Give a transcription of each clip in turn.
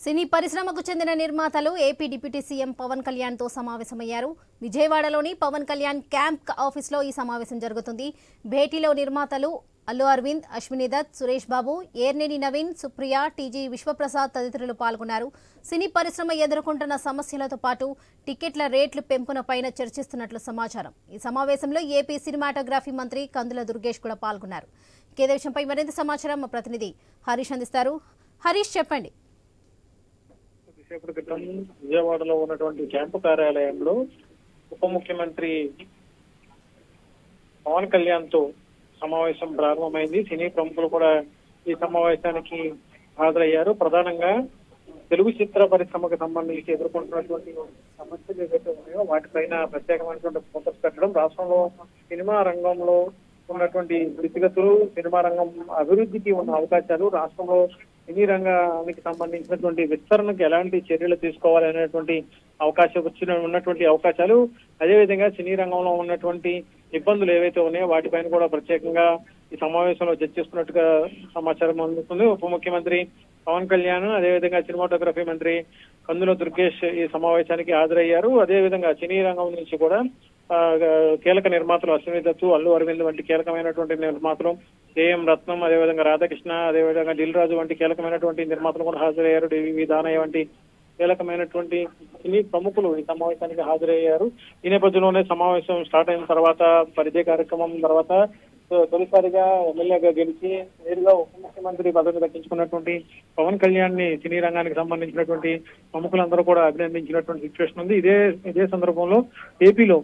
సినీ పరిశ్రమకు చెందిన నిర్మాతలు AP deputy CM Pawan Kalyan తో సమావేశమయ్యారు విజయవాడలోని పవన్ కళ్యాణ్ క్యాంప్ ఆఫీస్లో ఈ సమావేశం జరుగుతుంది భేటీలో నిర్మాతలు అల్లు అరవింద్ అశ్విని దత్ సురేష్ బాబు ఏర్నేని నవీన్ సుప్రియ టీజీ విశ్వప్రసాద్ తదితరులు పాల్గొన్నారు సినీ పరిశ్రమ ఎదుర్కొంటున్న సమస్యలతో పాటు టికెట్ల రేట్లు పెంపునపైన చర్చిస్తున్నట్లు సమాచారం ఈ సమావేశంలో ఏపీ సినిమాటోగ్రఫీ మంత్రి కందుల దుర్గేష్ కూడా పాల్గొన్నారు ఇదే విషయంపై మరింత సమాచారం మా ప్రతినిధి హరీష్ అందిస్తారు హరీష్ చెప్పండి కొద్దిసేపటి క్రితం విజయవాడలో ఉన్నటువంటి క్యాంపు కార్యాలయంలో ఉప ముఖ్యమంత్రి పవన్ కళ్యాణ్ తో సమావేశం ప్రారంభమైంది సినీ ప్రముఖులు కూడా ఈ సమావేశానికి హాజరయ్యారు ప్రధానంగా తెలుగు చిత్ర పరిశ్రమకు సంబంధించి ఎదుర్కొంటున్నటువంటి సమస్యలు ఏవైతే ఉన్నాయో వాటిపైన ప్రత్యేకమైనటువంటి ఫోకస్ పెట్టడం రాష్ట్రంలో సినిమా రంగంలో ఉన్నటువంటి స్థితిగతులు సినిమా రంగం అభివృద్ధికి ఉన్న అవకాశాలు రాష్ట్రంలో సినీ రంగానికి సంబంధించినటువంటి విస్తరణకు ఎలాంటి చర్యలు తీసుకోవాలనేటువంటి అవకాశం వచ్చిన ఉన్నటువంటి అవకాశాలు అదేవిధంగా సినీ రంగంలో ఉన్నటువంటి ఇబ్బందులు ఏవైతే ఉన్నాయో వాటిపైన కూడా ప్రత్యేకంగా ఈ సమావేశంలో చర్చిస్తున్నట్టుగా సమాచారం అందుతుంది ఉప ముఖ్యమంత్రి పవన్ కళ్యాణ్ అదేవిధంగా సినిమాటోగ్రఫీ మంత్రి కందుల దుర్గేష్ ఈ సమావేశానికి హాజరయ్యారు అదేవిధంగా సినీ రంగం నుంచి కూడా ఆ, కీలక నిర్మాతలు అశ్విని దత్తు అల్లు అరవింద్ వంటి కీలకమైనటువంటి నిర్మాతలు ఏఎం రత్నం అదేవిధంగా రాధాకృష్ణ అదేవిధంగా దిల్ రాజు వంటి కీలకమైనటువంటి నిర్మాతలు కూడా హాజరయ్యారు డివి దానయ్య వంటి కీలకమైనటువంటి సినీ ప్రముఖులు ఈ సమావేశానికి హాజరయ్యారు ఈ నేపథ్యంలోనే సమావేశం స్టార్ట్ అయిన తర్వాత పరిచయ కార్యక్రమం తర్వాత సో తొలిసారిగా ఎమ్మెల్యేగా గెలిచి నేరుగా ఉప ముఖ్యమంత్రి పదవి దక్కించుకున్నటువంటి పవన్ కళ్యాణ్ ని సినీ రంగానికి సంబంధించినటువంటి ప్రముఖులందరూ కూడా అభినందించినటువంటి సిచ్యువేషన్ ఉంది ఇదే ఇదే సందర్భంలో ఏపీలో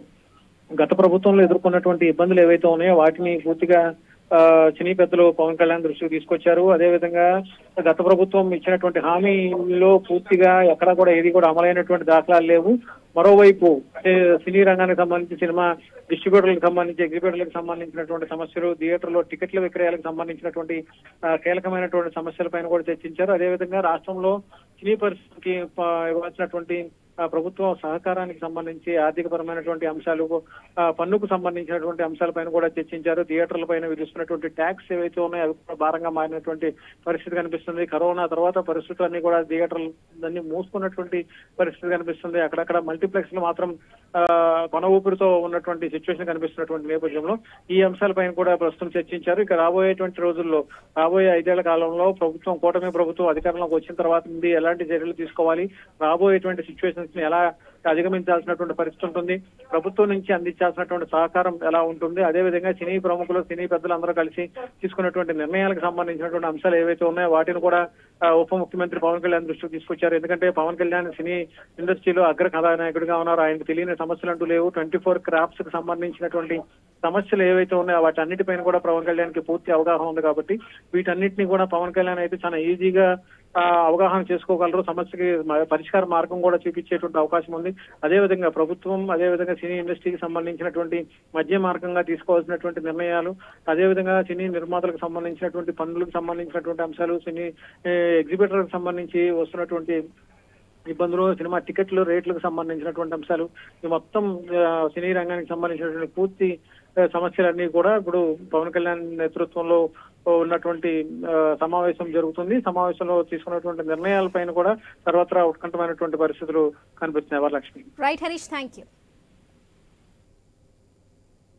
గత ప్రభుత్వంలో ఎదుర్కొన్నటువంటి ఇబ్బందులు ఏవైతే ఉన్నాయో వాటిని పూర్తిగా ఆ, సినీ పెద్దలు పవన్ కళ్యాణ్ దృష్టికి తీసుకొచ్చారు అదేవిధంగా గత ప్రభుత్వం ఇచ్చినటువంటి హామీలో పూర్తిగా ఎక్కడా కూడా ఏది కూడా అమలైనటువంటి దాఖలాలు లేవు మరోవైపు అంటే సినీ రంగానికి సంబంధించి సినిమా డిస్ట్రిబ్యూటర్లకు సంబంధించి ఎగ్జిబ్యూటర్లకు సంబంధించినటువంటి సమస్యలు థియేటర్లో టికెట్ల విక్రయాలకు సంబంధించినటువంటి ఆ, కీలకమైనటువంటి సమస్యలపైన కూడా చర్చించారు అదేవిధంగా రాష్ట్రంలో సినీ పరిస్థితికి ప- ఇవ్వాల్సినటువంటి ఆ, ప్రభుత్వం సహకారానికి సంబంధించి ఆర్థికపరమైనటువంటి అంశాలు ఆ, పన్నుకు సంబంధించినటువంటి అంశాలపైన కూడా చర్చించారు థియేటర్ల పైన విధిస్తున్నటువంటి ట్యాక్స్ ఏవైతే ఉన్నాయో అవి కూడా భారంగా మారినటువంటి పరిస్థితి కనిపిస్తుంది కరోనా తర్వాత పరిస్థితులన్నీ కూడా థియేటర్లు అన్ని మూసుకున్నటువంటి పరిస్థితి కనిపిస్తుంది అక్కడక్కడ మల్టీప్లెక్స్ లో మాత్రం ఆ, కొన ఊపిరితో ఉన్నటువంటి సిచ్యువేషన్ కనిపిస్తున్నటువంటి నేపథ్యంలో ఈ అంశాలపైన కూడా ప్రస్తుతం చర్చించారు ఇక రాబోయేటువంటి రోజుల్లో రాబోయే ఐదేళ్ల కాలంలో ప్రభుత్వం కూటమి ప్రభుత్వం అధికారంలోకి వచ్చిన తర్వాత నుండి ఎలాంటి చర్యలు తీసుకోవాలి రాబోయేటువంటి సిచ్యువేషన్స్ ని ఎలా అధిగమించాల్సినటువంటి పరిస్థితి ఉంటుంది ప్రభుత్వం నుంచి అందించాల్సినటువంటి సహకారం ఎలా ఉంటుంది అదేవిధంగా సినీ ప్రముఖులు సినీ పెద్దలందరూ కలిసి తీసుకున్నటువంటి నిర్ణయాలకు సంబంధించినటువంటి అంశాలు ఏవైతే ఉన్నాయో వాటిని కూడా ఆ, ఉప ముఖ్యమంత్రి పవన్ కళ్యాణ్ దృష్టికి తీసుకొచ్చారు ఎందుకంటే పవన్ కళ్యాణ్ సినీ ఇండస్ట్రీలో అగ్ర కథానాయకుడిగా ఉన్నారు ఆయనకు తెలియని సమస్యలు అంటూ లేవు ట్వంటీ ఫోర్ క్రాఫ్ట్స్ కి సంబంధించినటువంటి సమస్యలు ఏవైతే ఉన్నాయో వాటి అన్నిటిపైన కూడా పవన్ కళ్యాణ్ కి పూర్తి అవగాహన ఉంది కాబట్టి వీటన్నిటిని కూడా పవన్ కళ్యాణ్ అయితే చాలా ఈజీగా ఆ, అవగాహన చేసుకోగలరు సమస్యకి మ- పరిష్కార మార్గం కూడా చూపించేటువంటి అవకాశం ఉంది అదేవిధంగా ప్రభుత్వం అదేవిధంగా సినీ ఇండస్ట్రీకి సంబంధించినటువంటి మధ్య మార్గంగా తీసుకోవాల్సినటువంటి నిర్ణయాలు అదేవిధంగా సినీ నిర్మాతలకు సంబంధించినటువంటి పనులకు సంబంధించినటువంటి అంశాలు సినీ ఎగ్జిబిటర్లకు సంబంధించి వస్తున్నటువంటి ఇబ్బందులు సినిమా టికెట్లు రేట్లకు సంబంధించినటువంటి అంశాలు ఈ మొత్తం ఆ, సినీ రంగానికి సంబంధించినటువంటి పూర్తి ఆ, సమస్యలన్నీ కూడా ఇప్పుడు పవన్ కళ్యాణ్ నేతృత్వంలో ఉన్నటువంటి ఆ, సమావేశం జరుగుతుంది సమావేశంలో తీసుకున్నటువంటి నిర్ణయాలపైన కూడా సర్వత్రా ఉత్కంఠమైనటువంటి పరిస్థితులు కనిపిస్తున్నాయి Varalakshmi right Harish thank you